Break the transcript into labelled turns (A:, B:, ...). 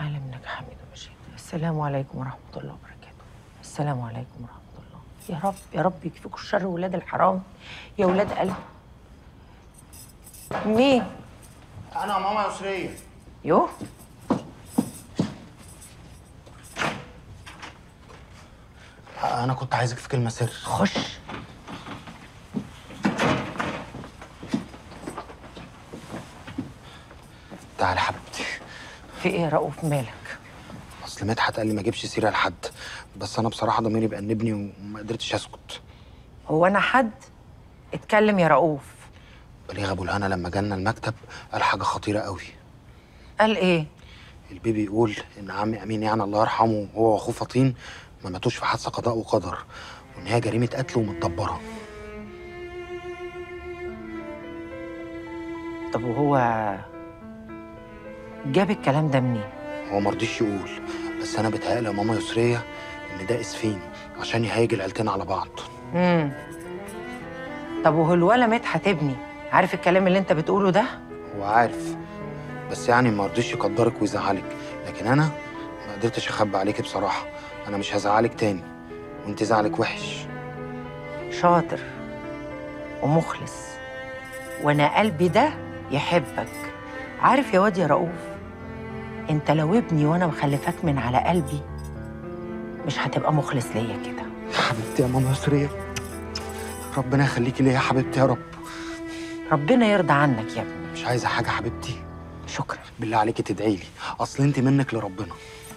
A: تعالى منك حميد ومجيد السلام عليكم ورحمة الله وبركاته السلام عليكم ورحمة الله يا رب يا رب يكفيكوا الشر ولاد الحرام يا ولاد قلبي مين؟
B: انا ماما يسريه
A: يو
B: انا كنت عايزك في كلمه سر
A: خش
B: تعالى حبيبتي
A: في ايه يا رؤوف مالك؟
B: اصل مدحت قال لي ما اجيبش سيره لحد بس انا بصراحه ضميري بأنبني وما قدرتش اسكت
A: هو انا حد؟ اتكلم يا رؤوف
B: بليغ ابو الهنا لما جالنا المكتب قال حاجه خطيره قوي
A: قال ايه؟
B: البيبي يقول ان عمي امين يعني الله يرحمه هو واخوه فطين ما ماتوش في حادثه قضاء وقدر وان هي جريمه قتل ومتدبره
A: طب وهو جاب الكلام ده منين؟
B: هو ما رضيش يقول بس انا بتهيألي يا ماما يسريه ان ده اسفين عشان يهيج العيلتين على بعض
A: امم طب وهو الولا مدحت ابني عارف الكلام اللي انت بتقوله ده؟
B: هو عارف بس يعني ما رضيش يقدرك ويزعلك لكن انا ما قدرتش اخبي عليك بصراحه انا مش هزعلك تاني وانت زعلك وحش
A: شاطر ومخلص وانا قلبي ده يحبك عارف يا واد يا رؤوف انت لو ابني وانا مخلفاك من على قلبي مش هتبقى مخلص ليا كده
B: يا حبيبتي يا ماما يسريه ربنا يخليكي ليا يا حبيبتي يا رب
A: ربنا يرضى عنك يا ابني
B: مش عايزه حاجه حبيبتي
A: شكرا
B: بالله عليكي تدعي لي اصل انت منك لربنا